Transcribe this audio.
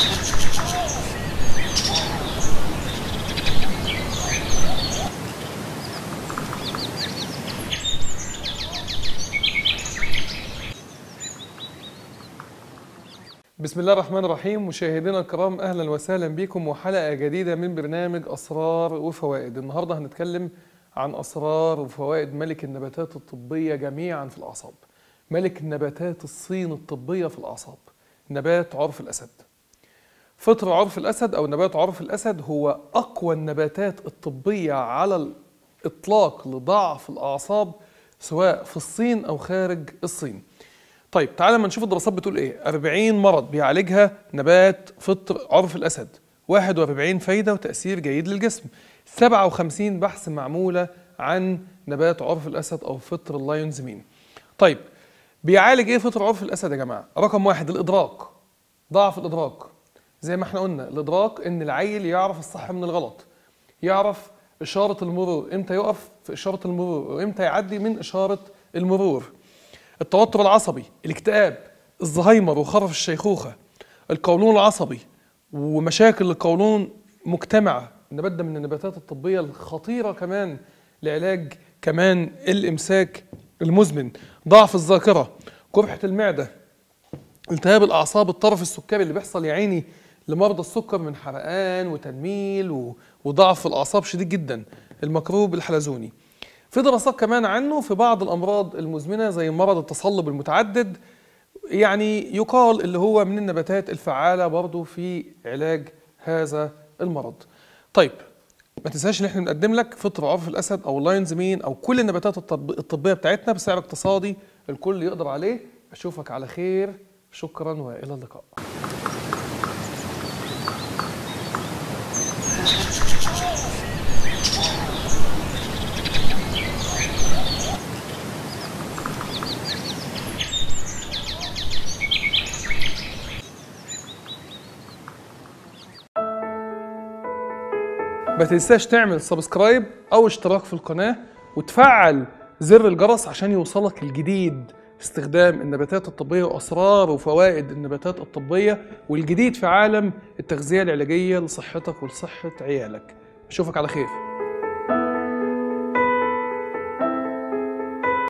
بسم الله الرحمن الرحيم مشاهدينا الكرام اهلا وسهلا بكم وحلقه جديده من برنامج اسرار وفوائد النهارده هنتكلم عن اسرار وفوائد ملك النباتات الطبيه جميعا في الاعصاب ملك نباتات الصين الطبيه في الاعصاب نبات عرف الاسد فطر عرف الاسد او نبات عرف الاسد هو اقوى النباتات الطبيه على الاطلاق لضعف الاعصاب سواء في الصين او خارج الصين طيب تعالى ما نشوف الدراسات بتقول ايه 40 مرض بيعالجها نبات فطر عرف الاسد 41 فايده وتاثير جيد للجسم 57 بحث معموله عن نبات عرف الاسد او فطر اللايونز مين طيب بيعالج ايه فطر عرف الاسد يا جماعه رقم واحد الادراك ضعف الادراك زي ما احنا قلنا الادراك ان العيل يعرف الصح من الغلط يعرف اشاره المرور امتى يقف في اشاره المرور وامتى يعدي من اشاره المرور التوتر العصبي الاكتئاب الزهايمر وخرف الشيخوخة القولون العصبي ومشاكل القولون مجتمعة النبات ده من النباتات الطبية الخطيرة كمان لعلاج كمان الإمساك المزمن ضعف الذاكرة قرحة المعدة التهاب الأعصاب الطرف السكري اللي بيحصل يا عيني لمرضى السكر من حرقان وتنميل و- وضعف في الأعصاب شديد جدا الميكروب الحلزوني في دراسات كمان عنه في بعض الامراض المزمنه زي مرض التصلب المتعدد يعني يقال اللي هو من النباتات الفعاله برضه في علاج هذا المرض. طيب ما تنساش ان احنا بنقدم لك فطر عرف الاسد او اللاينز مين او كل النباتات الطب الطبيه بتاعتنا بسعر اقتصادي الكل يقدر عليه اشوفك على خير شكرا والى اللقاء. ما تنساش تعمل سبسكرايب او اشتراك في القناة وتفعل زر الجرس عشان يوصلك الجديد في استخدام النباتات الطبية وأسرار وفوائد النباتات الطبية والجديد في عالم التغذية العلاجية لصحتك ولصحة عيالك أشوفك على خير